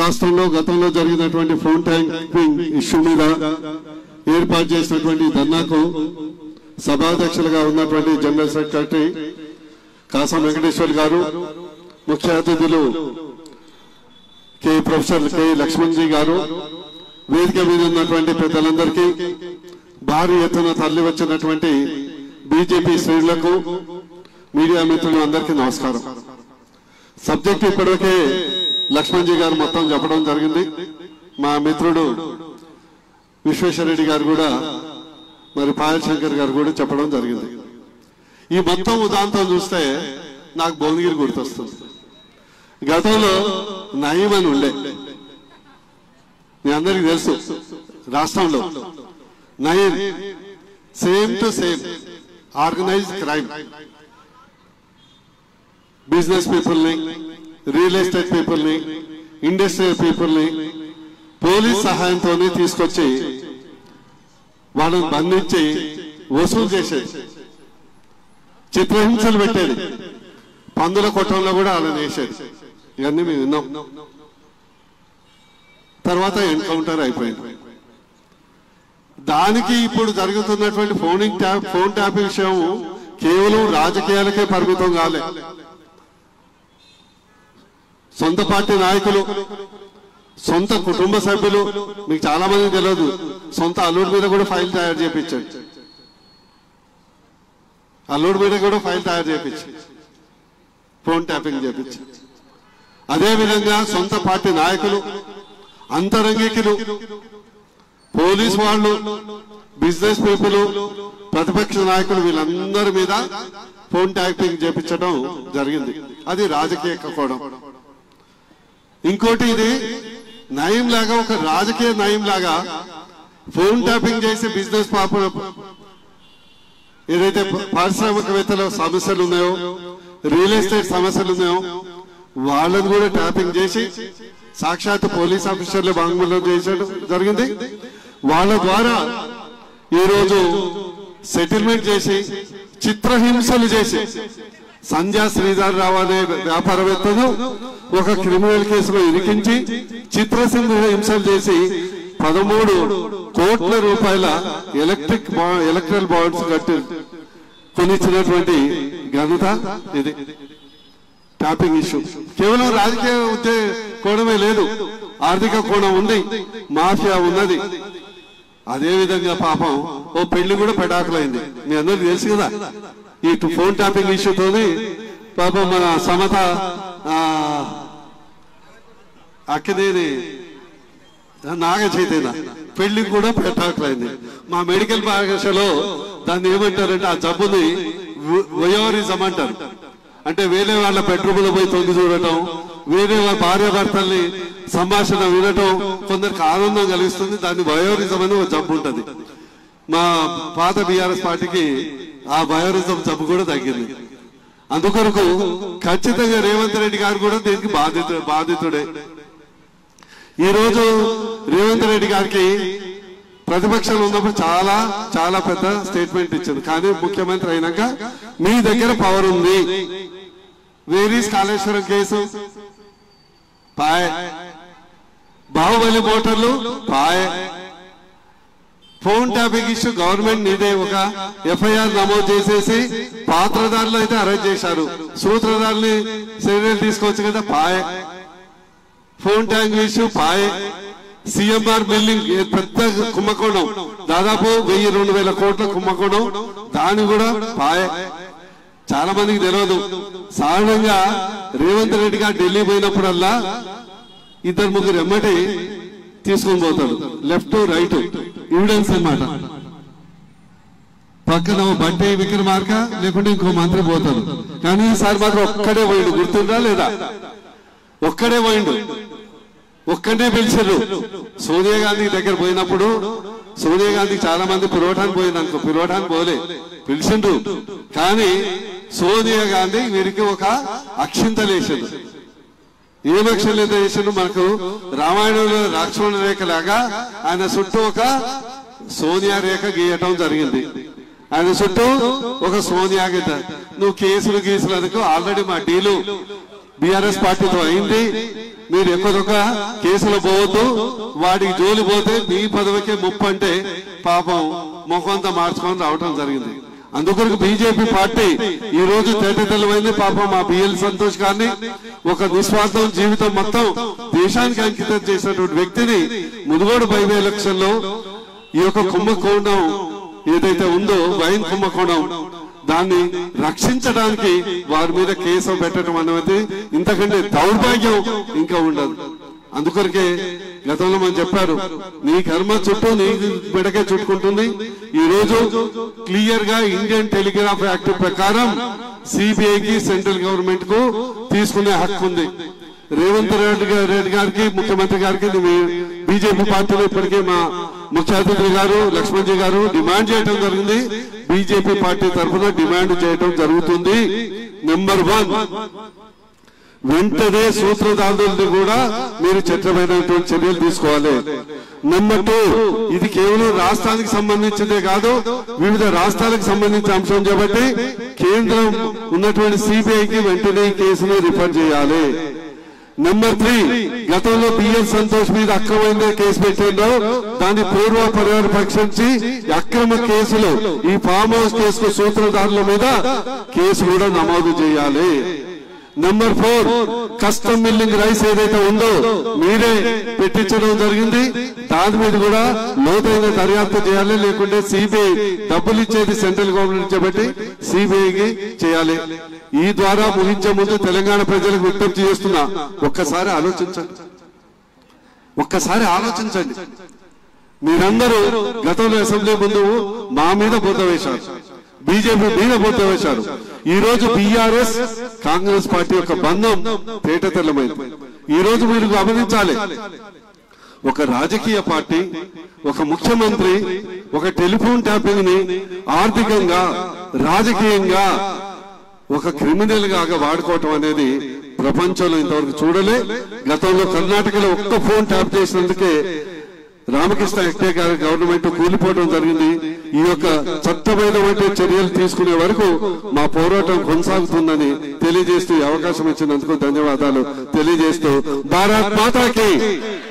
రాష్ట్రంలో గతంలో జరిగినటువంటి ఫోన్ ట్యాంకింగ్ ఇష్యూ మీద ఏర్పాటు చేసినటువంటి ధర్నాకు సభాధ్యక్షులుగా ఉన్నటువంటి జనరల్ సెక్రటరీ కాసం వెంకటేశ్వర్ గారు ముఖ్య అతిథులు కె ప్రొఫెసర్ కె లక్ష్మణ్ జీ గారు వేదిక మీద ఉన్నటువంటి పెద్దలందరికీ భారీ ఎత్తున తరలి వచ్చినటువంటి బీజేపీ శ్రేణులకు మీడియా మిత్రులు అందరికీ నమస్కారం సబ్జెక్ట్ ఇప్పటికే లక్ష్మణ్ జీ గారు మొత్తం చెప్పడం జరిగింది మా మిత్రుడు విశ్వేశ్వరరెడ్డి గారు కూడా మరి పాయల్ శంకర్ గారు కూడా చెప్పడం జరిగింది ఈ మొత్తం ఉదాంతం చూస్తే నాకు భువనగిరి గుర్తొస్తుంది గతంలో నయీం అని ఉండే మీ అందరికి తెలుసు రాష్ట్రంలో Nayeem same to same organise crime business పీపుల్ని రియల్ ఎస్టేట్ పీపుల్ని ఇండస్ట్రియల్ పీపుల్ని పోలీస్ సహాయంతోనే తీసుకొచ్చి వాళ్ళని బంధించి వసూలు చేసేది చిత్రహింసలు పెట్టేది పందుల కొట్టంలో కూడా వాళ్ళని వేసేది ఇవన్నీ మేము విన్నాం తర్వాత ఎన్కౌంటర్ అయిపోయింది దానికి ఇప్పుడు జరుగుతున్నటువంటి ఫోనింగ్ ట్యాప్ ఫోన్ ట్యాపింగ్ విషయం కేవలం రాజకీయాలకే పరిమితం కాలే సొంత పార్టీ నాయకులు సొంత కుటుంబ సభ్యులు మీకు చాలా మంది తెలియదు సొంత అల్లుడి మీద కూడా ఫైల్ తయారు చేయించాడు అల్లుడి మీద కూడా ఫైల్ తయారు చేయించి ఫోన్ ట్యాపింగ్ చేయించి అదే విధంగా సొంత పార్టీ నాయకులు అంతరంగికులు పోలీస్ వాళ్ళు బిజినెస్ పీపుల్ ప్రతిపక్ష నాయకులు వీళ్ళందరి మీద ఫోన్ ట్యాపింగ్ చేపించడం జరిగింది అది రాజకీయ కోణం ఇంకోటి ఇది నయం లాగా ఒక రాజకీయ నయం లాగా ఫోన్ ట్యాపింగ్ చేసి బిజినెస్ పాప ఏదైతే పారిశ్రామికవేత్తల సమస్యలు ఉన్నాయో రియల్ ఎస్టేట్ సమస్యలు ఉన్నాయో వాళ్ళని కూడా ట్యాపింగ్ చేసి సాక్షాత్ పోలీస్ ఆఫీసర్లు వాంగ్మూలం చేసడం జరిగింది వాళ్ళ ద్వారా ఈరోజు సెటిల్మెంట్ చేసి చిత్రహింసలు చేసి సంధ్యా శ్రీధర్ రావు అనే వ్యాపారవేత్తను ఒక క్రిమినల్ కేసులో ఇరికించి చిత్రసింధ హింసలు చేసి పదమూడు కోట్ల రూపాయల ఎలక్ట్రిక్ బా- ఎలక్ట్రల్ బాండ్స్ కట్టి కొనిచ్చినటువంటి ఘనత ఇది ట్యాపింగ్ ఇష్యూ కేవలం రాజకీయ ఉద్దే కోణమే లేదు ఆర్థిక కోణం ఉంది మాఫియా ఉన్నది అదే విధంగా పాపం ఓ పెళ్లి కూడా పెడాకులైంది మీ అందరికి తెలుసు కదా ఈ టు- ఫోన్ ట్యాపింగ్ ఇష్యూతోని పాపం మన సమత ఆ, అక్కదేని నాగ చైతన్య పెళ్లి కూడా పెట్టాకలైంది మా మెడికల్ భాషలో దాన్ని ఏమంటారంటే ఆ జబ్బుని వయోరిజం అంటారు అంటే వేరే వాళ్ళ బెడ్రూమ్లో పోయి తొంగి చూడటం వేరే వాళ్ళ భార్య భర్తల్ని సంభాషణ వినటం కొందరికి ఆనందం కలిగిస్తుంది దాన్ని వయోరిజం అని ఒక జబ్బు ఉంటుంది మా పాత బీఆర్ఎస్ పార్టీకి ఆ బయోరిజం జబ్బు కూడా తగ్గింది అందుకొరకు ఖచ్చితంగా రేవంత్ రెడ్డి గారు కూడా దీనికి బాధితు బాధితుడే ఈ రోజు రేవంత్ రెడ్డి గారికి ప్రతిపక్షంలో ఉన్నప్పుడు చాలా చాలా పెద్ద స్టేట్మెంట్ ఇచ్చింది కానీ ముఖ్యమంత్రి అయినాక మీ దగ్గర పవర్ ఉంది వేరీస్ కాళేశ్వరం కేసు పాయ్ బాహుబలి మోటార్లు పాయ్ ఫోన్ ట్యాపింగ్ ఇష్యూ గవర్నమెంట్ నీదే ఒక ఎఫ్ఐఆర్ నమోదు చేసేసి పాత్రదారులు అయితే అరెస్ట్ చేశారు సూత్రధారుల్ని చర్యలు తీసుకోవచ్చు కదా పాయ్ ఫోన్ ట్యాంక్ ఇష్యూ పాయ్ సిఎంఆర్ బిల్డింగ్ ఏ పెద్ద కుంభకోణం దాదాపు వెయ్యి రెండు వేల కోట్ల కుంభకోణం దాని కూడా పాయ్ చాలా మందికి తెలియదు సాధారణంగా రేవంత్ రెడ్డి గారు ఢిల్లీ పోయినప్పుడల్లా ఇద్దరు ముగ్గురు ఎమ్మటి తీసుకొని పోతాడు లెఫ్ట్ రైట్ ఎవిడెన్స్ అన్నమాట పక్కన ఓ బండి విక్రమార్క లేకుంటే ఇంకో మంత్రి పోతాడు కానీ ఈసారి మాత్రం ఒక్కడే పోయిండు గుర్తుందా లేదా ఒక్కడే పోయిండు ఒక్కడే పిలిచారు సోనియా గాంధీ దగ్గర పోయినప్పుడు సోనియా గాంధీ చాలా మంది పిలవటానికి పోయింది అనుకో పిలవటానికి పోలే పిలిచిండు కానీ సోనియా గాంధీ వీరికి ఒక అక్షింతలేసిండు ఏం అక్షింత చేసిండు మనకు రామాయణంలో లక్ష్మణ రేఖ లాగా ఆయన చుట్టూ ఒక సోనియా రేఖ గీయటం జరిగింది ఆయన చుట్టూ ఒక సోనియా గీత నువ్వు కేసులు గీసులు అనుకో ఆల్రెడీ మా డీలు బీఆర్ఎస్ పార్టీతో అయింది మీరు ఎక్కువ కేసులు పోవద్దు వాడికి జోలి పోతే మీ పదవికే ముప్పు అంటే పాపం ముఖంతా మార్చుకొని రావటం జరిగింది అందుకొరకు బీజేపీ పార్టీ ఈ రోజు తేటతెల్లమైంది పాపం మా బిఎల్ సంతోష్ గారిని ఒక నిస్వార్థం జీవితం మొత్తం దేశానికి అంకితం చేసినటువంటి వ్యక్తిని మునుగోడు బై ఎలక్షన్ లో ఈ యొక్క కుంభకోణం ఏదైతే ఉందో వైన్ కుంభకోణం దాన్ని రక్షించడానికి వారి మీద కేసు పెట్టడం అనేది ఇంతకంటే దౌర్భాగ్యం ఇంకా ఉండదు అందుకొరకే గతంలో మనం చెప్పారు నీ కర్మ చుట్టూ నీ బిడకే చుట్టుకుంటుంది ఈ రోజు క్లియర్ గా ఇండియన్ టెలిగ్రాఫ్ యాక్ట్ ప్రకారం సిబిఐకి సెంట్రల్ గవర్నమెంట్ కు తీసుకునే హక్కు ఉంది రేవంత్ రెడ్డి గారి రెడ్డి గారికి ముఖ్యమంత్రి గారికి బీజేపీ పార్టీలో ఇప్పటికే మా ముఖ్య అతిథి గారు లక్ష్మణ్జీ గారు డిమాండ్ చేయడం జరిగింది బీజేపీ పార్టీ తరఫున డిమాండ్ చేయడం జరుగుతుంది నెంబర్ వన్ వెంటనే సూత్రధారుల్ని కూడా మీరు చట్టమైనటువంటి చర్యలు తీసుకోవాలి నెంబర్ టూ ఇది కేవలం రాష్ట్రానికి సంబంధించిందే కాదు వివిధ రాష్ట్రాలకు సంబంధించిన అంశం కాబట్టి కేంద్రం ఉన్నటువంటి సిబిఐకి వెంటనే ఈ కేసును రిఫర్ చేయాలి నెంబర్ త్రీ గతంలో బిఎల్ సంతోష్ మీద అక్రమంగా కేసు పెట్టిందో దాన్ని పూర్వ పరిహార పక్షించి అక్రమ కేసులు ఈ ఫామ్ హౌస్ కేసుకు సూత్రధారుల మీద కేసు కూడా నమోదు చేయాలి number four custom milling rice ఏదైతే ఉందో మీరే పెట్టించడం జరిగింది దాని మీద కూడా లోతైన దర్యాప్తు చేయాలి లేకుంటే సిబిఐ డబ్బులు ఇచ్చేది సెంట్రల్ గవర్నమెంట్ కాబట్టి సిబిఐకి చేయాలి ఈ ద్వారా ముగించే ముందు తెలంగాణ ప్రజలకు విజ్ఞప్తి చేస్తున్నా ఒక్కసారి ఆలోచించండి ఒక్కసారి ఆలోచించండి మీరందరూ గతంలో అసెంబ్లీ ముందు మా మీద బుద్ధ వేశారు బీజేపీ మీద బుద్ధ వేశారు ఈ రోజు బీఆర్ఎస్ కాంగ్రెస్ పార్టీ యొక్క బంధం తేటతెల్లమైంది ఈ రోజు మీరు గమనించాలి ఒక రాజకీయ పార్టీ ఒక ముఖ్యమంత్రి ఒక టెలిఫోన్ ట్యాపింగ్ ని ఆర్థికంగా రాజకీయంగా ఒక క్రిమినల్ గా వాడుకోవటం అనేది ప్రపంచంలో ఇంతవరకు చూడలే గతంలో కర్ణాటకలో ఒక్క ఫోన్ ట్యాప్ చేసినందుకే రామకృష్ణ హెక్టే గారి గవర్నమెంట్ కూలిపోవడం జరిగింది ఈ యొక్క చట్టమైనటువంటి చర్యలు తీసుకునే వరకు మా పోరాటం కొనసాగుతుందని తెలియజేస్తూ ఈ అవకాశం ఇచ్చినందుకు ధన్యవాదాలు తెలియజేస్తూ భారత్ మాతాకి